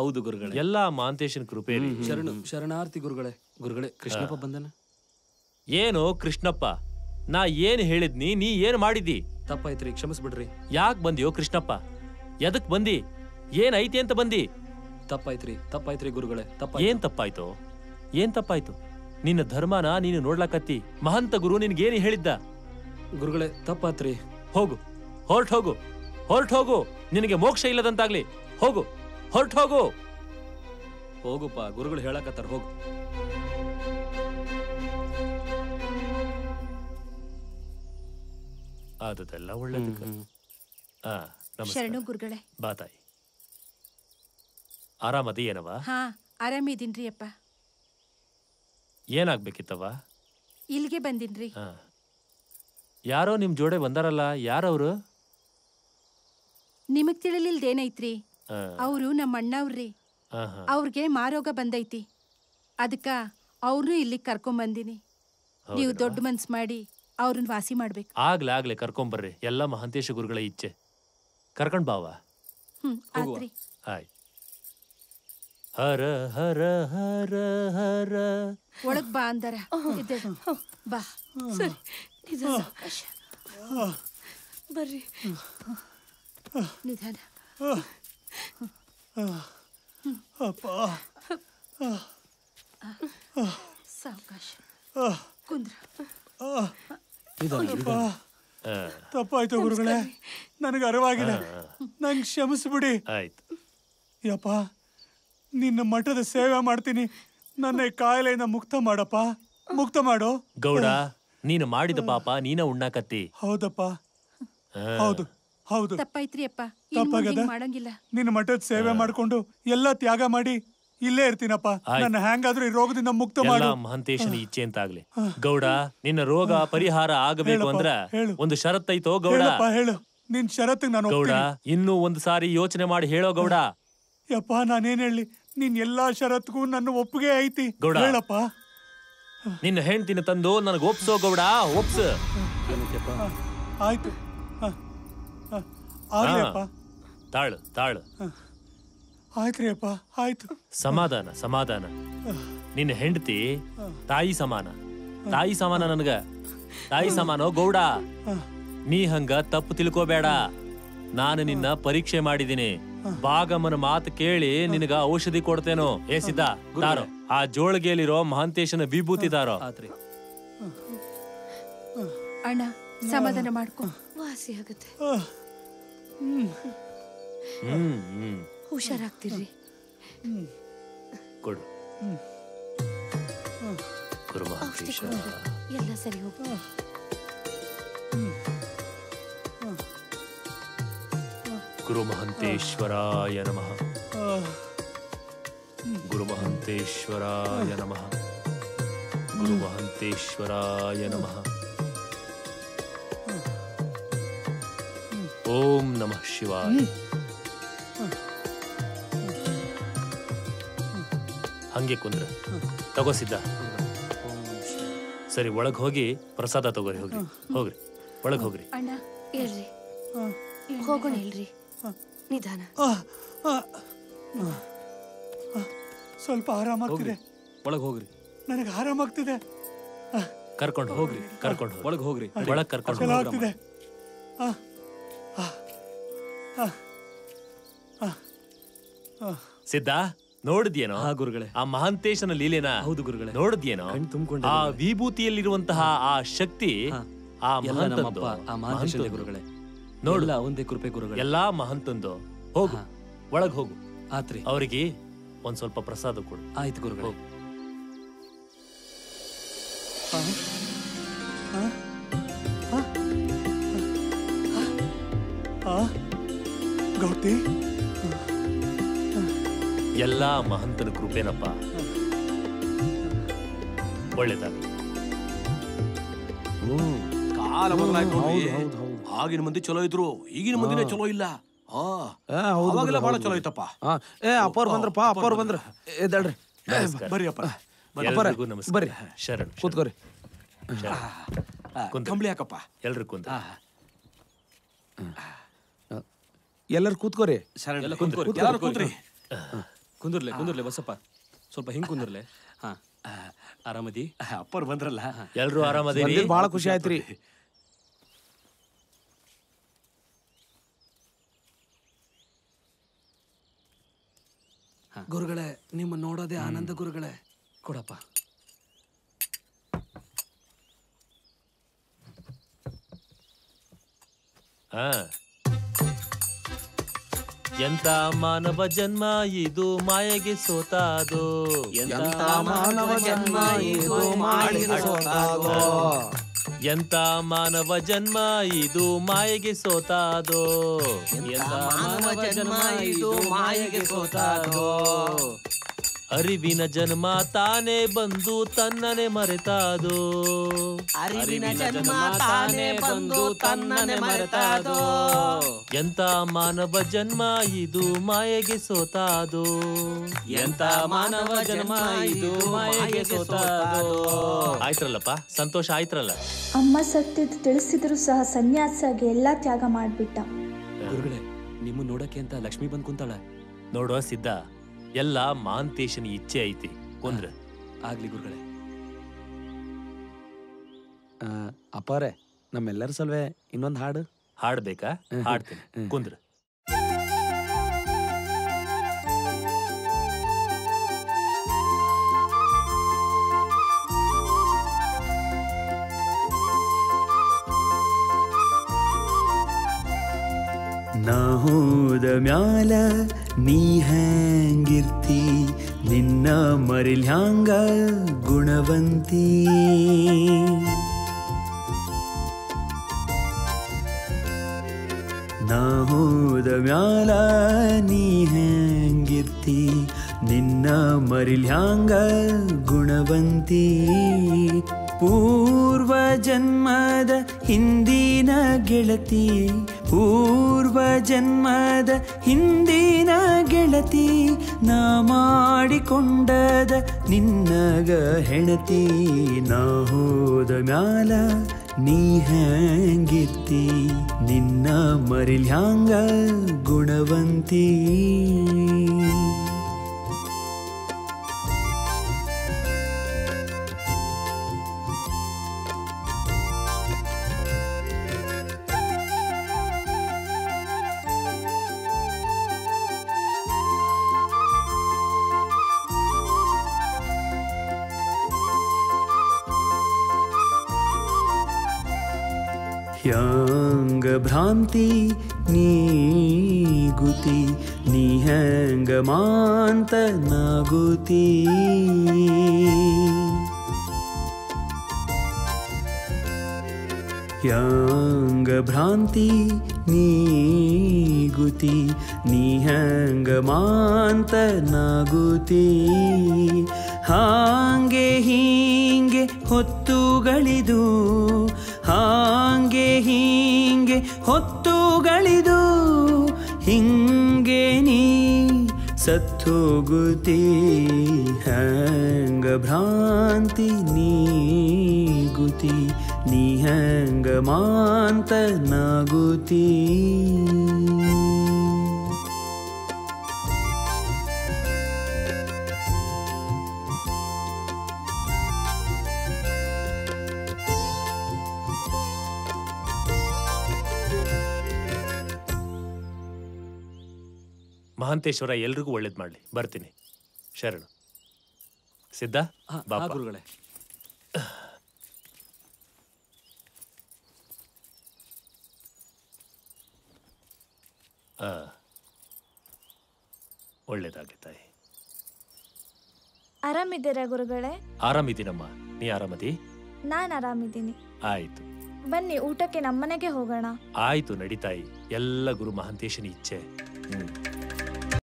ಹೌದು ಗುರುಗಳೇ ಎಲ್ಲಾ ಮಾಂತೇಶನ್ ಕೃಪೆಯಲ್ಲಿ ಶರಣು ಶರಣಾರ್ಥಿ ಗುರುಗಳೇ ಗುರುಗಳೇ ಕೃಷ್ಣಪ್ಪ ಬಂದನ ಏನು ಕೃಷ್ಣಪ್ಪ ನಾ ಏನ್ ಹೇಳಿದ್ನಿ ನೀ ಏನ್ ಮಾಡಿದ್ದಿ ತಪ್ಪಾಯ್ತ್ರಿ ಕ್ಷಮಿಸ್ಬಿಡ್ರಿ ಯಾಕ್ ಬಂದ್ಯೋ ಕೃಷ್ಣಪ್ಪ ಎದಕ್ ಬಂದಿ ಏನ್ ಐತಿ ಅಂತ ಬಂದಿ ತಪ್ಪಾಯ್ತ್ರಿ ತಪ್ಪಾಯ್ತ್ರಿ ಗುರುಗಳೇ ಏನ್ ತಪ್ಪಾಯ್ತು ತಪ್ಪಾಯ್ತು ಏನ್ ತಪ್ಪಾಯ್ತು ನಿನ್ನ ಧರ್ಮನ ನೀನು ನೋಡ್ಲಕತ್ತಿ ಮಹಂತ ಗುರು ನಿನ್ಗೇನು ಹೇಳಿದ್ದ ಗುರುಗಳೇ ತಪ್ಪಾತ್ರಿ ಹೋಗು ಹೊರ್ಟ್ ಹೋಗು ಹೊರ್ಟ್ ಹೋಗು ನಿನಗೆ ಮೋಕ್ಷ ಇಲ್ಲದಂತಾಗ್ಲಿ ಹೋಗು ಹೊರ್ಟ್ ಹೋಗು ಹೋಗುಪ್ಪ ಗುರುಗಳು ಹೇಳಕತ್ತಾರ ಹೋಗು ಆದದೆಲ್ಲ ಒಳ್ಳೇದಕ್ಕ ಆ ನಮಸ್ಕಾರ ಶರಣು ಗುರುಗಳೇ ಬಾ ತಾಯಿ ಆರಾಮದಿ ಏನವ ಹಾ ಆರಾಮಿದೀನ್ರಿ ಅಪ್ಪ ಏನಾಗ್ಬೇಕಿತ್ತವ ಇಲ್ಲಿಗೆ ಬಂದಿನ್ರಿ ಹಾ ಯಾರೋ ನಿಮ್ ಜೋಡೆ ಬಂದಾರಲ್ಲ ಯಾರವ್ರು ನಿಮಗ್ ತಿಳಿಲಿಲ್ದೇನೈತ್ರಿ ಆ, ಅವರು ನಮ್ಮ ಅಣ್ಣವ್ರಿ ಆ, ಹಾ. ಅವ್ರಿಗೆ ಮಾರೋಗ ಬಂದೈತಿ ಅದಕ್ಕ ಅವ್ರನ್ನೂ ಇಲ್ಲಿಗೆ ಕರ್ಕೊಂಬಂದಿನಿ ನೀವು ದೊಡ್ಡ ಮನ್ಸ್ ಮಾಡಿ ಅವ್ರನ್ನ ವಾಸಿ ಮಾಡ್ಬೇಕು ಆಗ್ಲೇ ಆಗ್ಲೇ ಕರ್ಕೊಂಬರ್ರಿ ಎಲ್ಲ ಮಹಂತೇಶ ಗುರುಗಳ ಇಚ್ಛೆ ಕರ್ಕೊಂಡ್ ಬಾವ ಹ್ಮ್ ಆತ್ರಿ ಆಯ್ ಹರ ಹರ ಹರ ಹರ ಒಳಗ್ ಬಾ ಅಂದರ ಎದ್ದೇಳು. ಬಾ ಸರಿ ನಿಧಾನ ಬರ್ರಿ ನಿಧಾನ ಸಾವಕಾಶ ಕುಂದ್ರ ಆ, ತಪ್ಪಾಯ್ತು ಗುರುಗಳೇ ನನಗೆ ಅರಿವಾಗಿಲ್ಲ ನಂಗೆ ಕ್ಷಮಿಸ್ಬಿಡಿ ಆಯ್ತು ಯಪ್ಪ ನಿನ್ನ ಮಠದ ಸೇವೆ ಮಾಡ್ತೀನಿ ನನ್ನ ಈ ಕಾಯಿಲೆಯಿಂದ ಮುಕ್ತ ಮಾಡಪ್ಪ ಮುಕ್ತ ಮಾಡು ಗೌಡ ನೀನು ಮಾಡಿದ ಪಾಪ ನೀನ ಉಣ್ಣಾಕತ್ತಿ ಹೌದಪ್ಪ ಆ, ಹೌದು ಹೌದು ತಪ್ಪಾಯ್ತ್ರಿ ಅಪ್ಪ ಇನ್ ಮುಂದೆ ತಪ್ಪಾಗದ ಹಿಂಗ್ ಮಾಡಂಗಿಲ್ಲ ನಿನ್ನ ಮಠದ ಸೇವೆ ಮಾಡ್ಕೊಂಡು ಎಲ್ಲ ತ್ಯಾಗ ಮಾಡಿ ಇಲ್ಲೇ ಇರ್ತೀನಪ್ಪ ಆಯ್ತು. ನನ್ನ ಹ್ಯಾಂಗಾದ್ರೂ ಈ ರೋಗದಿಂದ ಮುಕ್ತ ಎಲ್ಲ ಮಾಡು ಮಹಂತೇಶನ ಇಚ್ಛೆ ಅಂತ ಆಗ್ಲಿ ಗೌಡ ನಿನ್ನ ರೋಗ ಪರಿಹಾರ ಆಗಬೇಕು ಹೇಳಪ್ಪ, ಅಂದ್ರ ಹೇಳು. ಒಂದು ಷರತ್ತೈತೋ ಗೌಡ ಹೇಳಪ್ಪ ಹೇಳು ನಿನ್ ಷರತ್ತಿಗೆ ನಾನು ಗೌಡ ಒಪ್ತೀನಿ ಇನ್ನೂ ಒಂದು ಸಾರಿ ಯೋಚನೆ ಮಾಡಿ ಹೇಳೋ ಗೌಡ ಯಪ್ಪ ನಾನೇನ್ ಹೇಳಿ ನಿನ್ ಎಲ್ಲಾ ಷರತ್ಗೂ ನನ್ನ ಒಪ್ಪಿಗೆ ಐತಿ ಗೌಡ. ಹೇಳಪ್ಪ ನಿನ್ನ ಹೆಂಡ್ತಿನ ತಂದು ನನಗೆ ಒಪ್ಸೋ ಗೌಡ ಒಪ್ಸ ಏನಂತ್ಯಪ್ಪ ಆಯ್ತು ಹ, ಹ. ಆಗ್ಲಿ ಅಪ್ಪ ತಾಳು ತಾಳು ಆಯ್ತ್ರಿ ಅಪ್ಪ ಆಯ್ತು ಸಮಾಧಾನ ಸಮಾಧಾನ ನಿನ್ನ ಹೆಂಡತಿ ತಾಯಿ ಸಮಾನ ತಾಯಿ ಸಮಾನ ನನಗ ತಾಯಿ ಸಮಾನೋ ಗೌಡ ನೀ ಹಂಗ ತಪ್ಪು ತಿಳ್ಕೋಬೇಡ ನಾನು ನಿನ್ನ ಪರೀಕ್ಷೆ ಮಾಡಿದ್ದೀನಿ ಭಾಗಮ್ಮನ ಮಾತು ಕೇಳಿ ನಿನಗ ಔಷಧಿ ಕೊಡ್ತೇನೋ ಏ ಸಿದ್ಧ ತಾರೋ ಆ ಜೋಳಿಗೆಯಲ್ಲಿರೋ ಮಹಾಂತೇಶನ ವಿಭೂತಿ ತಾರೋ ಆತ್ರಿ ಅಣ್ಣ ಸಮಾಧಾನ ಮಾಡ್ಕೊ ವಾಸಿ ಆಗುತ್ತೆ ಹ್ಮ್ ಹ್ಮ್ ಹುಷಾರಾಗ್ತಿರ್ರಿ ಕೊಡು ಗುರು ಔಷಧಿ ಮಹಾಂತೇಶ ಕೊಡ್ರಿ ಎಲ್ಲ ಸರಿ ಹೋಗ್ತದೆ ಗುರು ಮಹಂತೇಶ್ವರಾಯ ನಮಃ ಗುರು ಮಹಂತೇಶ್ವರಾಯ ನಮಃ ಗುರು ಮಹಂತೇಶ್ವರಾಯ ನಮಃ ಓಂ ನಮಃ ಶಿವಾಯ ಹಂಗೆ ಕುಂದ್ರ ತಗೋಸಿದ್ದ ಸರಿ ಒಳಗ್ ಹೋಗಿ ಪ್ರಸಾದ ತಗೋರಿ ಹೋಗ್ರಿ ಹೋಗ್ರಿ ಒಳಗ್ ಹೋಗ್ರಿ ಅಣ್ಣ ಇಲ್ರಿ ಹೋಗೋಣ ಇಲ್ರಿ ನಿಧಾನ ಆ, ಆ, ಆ, ಸ್ವಲ್ಪ ಆರಾಮಾಗ್ತಿದೆ ಒಳಗ್ ಹೋಗ್ರಿ ನನಗೆ ಆರಾಮಾಗ್ತಿದೆ ಕರ್ಕೊಂಡು ಹೋಗ್ರಿ ಕರ್ಕೊಂಡು ಹೋಗ್ರಿ ಒಳಗ್ ಹೋಗ್ರಿ ಒಳಗ್ ಕರ್ಕೊಂಡು ಚಲೋ ಹೋಗ್ರಿ ಆಗ್ತಿದೆ ಆ, ಆ, ಆ, ಆ, ಆ. ಸಿದ್ಧ ನೋಡಿದ್ಯೇನೋ ಹಾ ಗುರುಗಳೇ ಆ ಮಹಾಂತೇಶನ ಲೀಲೆನ ಹೌದು ಗುರುಗಳೇ ನೋಡಿದ್ಯೇನೋ ಕಣ್ ತುಂಬ್ಕೊಂಡೆ ಆ ಗುರುಗಳೇ. ವಿಭೂತಿಯಲ್ಲಿರುವಂತಹ ಆ ಶಕ್ತಿ ಹಾ. ಆ ಎಲ್ಲ ಮಹಂತಂದು, ನಮ್ಮಪ್ಪ ಆ ಮಹಾಂತೇಶನೇ ಮಹಂತಂದು. ಗುರುಗಳೇ ನೋಡು. ಎಲ್ಲ ಒಂದೇ ಕೃಪೆ ಗುರುಗಳೇ ಎಲ್ಲಾ ಮಹಂತಂದು ಹೋಗು ಹಾ. ಒಳಗ್ ಹೋಗು ಆತ್ರಿ ಅವರಿಗೆ ಒಂದ್ ಸ್ವಲ್ಪ ಪ್ರಸಾದ ಕೊಡು ಆಯ್ತು ಗುರುಗಳೇ ಹೋಗು. ಆ, ಗೌತಿ ಎಲ್ಲಾ ಮಹಂತನ ಕೃಪೆನಪ್ಪ ಒಳ್ಳೇದಾಗ್ಲಿ ಹ್ಮ್ ಕಾಲ ಬದಲಾಯ್ತು ನೋಡ್ರಿ. ಹೌದು, ಹೌದು, ಹೌದು. ಆಗಿನ ಮಂದಿ ಚಲೋ ಇದ್ರು ಈಗಿನ ಮಂದಿನೇ ಚಲೋ ಇಲ್ಲ ಆ ಏ, ಹೌದು ಅವಾಗೆಲ್ಲ ಬಿಡು, ಬಹಳ ಹೌದು ಚಲೋ ಬಿಡು. ಇತ್ತಪ್ಪ ಆ, ಏ ಅಪ್ಪವ್ರು ಬಂದ್ರಪ್ಪ ಅಪ್ಪವ್ರು ಬಂದ್ರ ಎದ್ದೇಳ್ರಿ ನಮಸ್ಕಾರ. ಬರ್ರಿ ಅಪ್ಪ ಎಲ್ರಿಗೂ ನಮಸ್ಕಾರ ಬರ್ರಿ. ಶರಣ್ ಕೂತ್ಕೋರಿ ಕುಂದ್ರಿ. ಕಂಬಳಿ ಹಾಕಪ್ಪ ಎಲ್ರು ಕುಂದ್ರ ಎಲ್ಲರೂ ಕೂತ್ಕೋರಿ ಶರಣ ಎಲ್ಲ ಕುಂತ್ಕೊರಿ. ಎಲ್ಲರೂ ಕೂತ್ರಿ ಕುಂದಿರ್ಲೆ ಕುಂದಿರ್ಲೆ ಬಸಪ್ಪ ಸ್ವಲ್ಪ ಹಿಂಗ್ ಕುಂದಿರ್ಲೆ ಹಾ ಆರಾಮದಿ ಅಪ್ಪರ್ ಬಂದ್ರಲ್ಲ ಎಲ್ರು ಆರಾಮದಿರಿ ಬಂದಿದ್ ಬಹಳ ಖುಷಿ ಆಯ್ತ್ರಿ ಗುರುಗಳೇ ನಿಮ್ಮ ನೋಡೋದೇ ಆನಂದ ಗುರುಗಳೇ ಕೊಡಪ್ಪ ಆ. ಎಂತ ಮಾನವ ಜನ್ಮ ಇದು ಮಾಯೆಗೆ ಸೋತಾದೋ ಎಂತ ಮಾನವ ಜನ್ಮ ಇದು ಮಾಡಿದ ಸೋತಾದೋ. ಎಂತ ಮಾನವ ಜನ್ಮ ಇದು ಮಾಯೆಗೆ ಸೋತಾದೋ ಎಂತ ಮಾನವ ಜನ್ಮ ಇದು ಮಾಯೆಗೆ ಸೋತಾದೋ ಅರಿವಿನ ಜನ್ಮ ತಾನೇ ಬಂದು ತನ್ನನೆ ಮರೆತಾದೋ ಅರಿವಿನ ಜನ್ಮ ತಾನೇ ಬಂದು ತನ್ನನೆ ಮರೆತಾದೋ ಎಂತ ಮಾನವ ಜನ್ಮ ಇದು ಮಾಯೆಗೆ ಸೋತಾದೋ ಎಂತ ಮಾನವ ಜನ್ಮ ಇದು ಮಾಯೆಗೆ ಸೋತಾದೋ ಆಯ್ತ್ರಲ್ಲಪ್ಪ ಸಂತೋಷ ಆಯ್ತ್ರಲ್ಲ ಅಮ್ಮ ಸತ್ತಿದ್ದು ತಿಳಿಸಿದ್ರು ಸಹ ಸನ್ಯಾಸಾಗಿ ಎಲ್ಲ ತ್ಯಾಗ ಮಾಡ್ಬಿಟ್ಟ ಗುರುಗಳೇ ನಿಮ್ಮ ನೋಡಕ್ಕೆ ಅಂತ ಲಕ್ಷ್ಮಿ ಬಂದ್ ಕುಂತಾಳ ನೋಡುವ ಸಿದ್ಧ ಎಲ್ಲ ಮಾಂತೇಶನ ಇಚ್ಛೆ ಐತಿ ಕುಂದ್ರ ಆಗ್ಲಿ ಗುರುಗಳೇ ಅಪ್ಪಾರೆ ನಮ್ಮೆಲ್ಲರ ಸಲ್ವೆ ಇನ್ನೊಂದ್ ಹಾಡು ಹಾಡ್ಬೇಕಾ ಹಾಡ್ತೀನಿ ಕುಂದ್ರ ನಾ ಹೋದ ಮ್ಯಾಲ ನೀ ಹ್ಯಾಂಗಿರ್ತಿ ನಿನ್ನ ಮರಿಲ್ ಹ್ಯಾಂಗ ಗುಣವಂತಿ ನಾ ಹೋದ ಮ್ಯಾಲ ನೀ ಹ್ಯಾಂಗಿರ್ತಿ ನಿನ್ನ ಮರಿಲ್ ಹ್ಯಾಂಗ ಗುಣವಂತಿ ಪೂರ್ವ ಜನ್ಮದ ಹಿಂದಿನ ಗೆಳತಿ ಪೂರ್ವ ಜನ್ಮದ ಹಿಂದಿನ ಗೆಳತಿ ನಾ ಮಾಡಿಕೊಂಡದ ನಿನ್ನಗ ಹೆಣತಿ ನಾ ಹೋದ ಮ್ಯಾಲ ನೀ ಹ್ಯಾಂಗಿರ್ತಿ ನಿನ್ನ ಮರಿಲ್ ಹ್ಯಾಂಗ ಗುಣವಂತಿ ಹ್ಯಾಂಗ ಭ್ರಾಂತಿ ನೀಗುತಿ ನೀ ಹ್ಯಾಂಗ ಮಾಂತ ನಾಗುತಿ ಹ್ಯಾಂಗ ಭ್ರಾಂತಿ ನೀಗುತಿ ನೀ ಹ್ಯಾಂಗ ಮಾಂತ ನಾಗುತಿ ಹಾಂಗೆ ಹೀಂಗೆ ಹೊತ್ತುಗಳಿದು ಹಾಂಗೆ ಹೀಂಗೆ ಹೊತ್ತುಗಳಿದು ಹಿಂಗೆ ನೀ ಸತ್ತೋಗುತ್ತಿ ಹ್ಯಾಂಗ ಭ್ರಾಂತಿ ನೀಗುತಿ ನೀ ಹ್ಯಾಂಗ ಮಾಂತ ನಾಗುತ್ತಿ ಮಹಾಂತೇಶ್ವರ ಎಲ್ರಿಗೂ ಒಳ್ಳೇದ್ ಮಾಡ್ಲಿ ಬರ್ತೀನಿ ಶರಣು ಸಿದ್ಧ ಹಾ ಬಾಪ ಗುರುಗಳೇ ಆ. ಒಳ್ಳೇದಾಗ್ಲಿ ತಾಯಿ ಆರಾಮಿದ್ದೀರಾ ಗುರುಗಳೇ ಆರಾಮಿದ್ದೀನಮ್ಮ ನೀ ಆರಾಮದಿ ನಾನು ಆರಾಮಿದ್ದೀನಿ ಆಯ್ತು ಬನ್ನಿ ಊಟಕ್ಕೆ ನಮ್ಮನೆಗೆ ಹೋಗೋಣ ಆಯ್ತು ನಡಿತಾಯಿ ಎಲ್ಲ ಗುರು ಮಹಾಂತೇಶನ ಇಚ್ಛೆ ಹ್ಮ್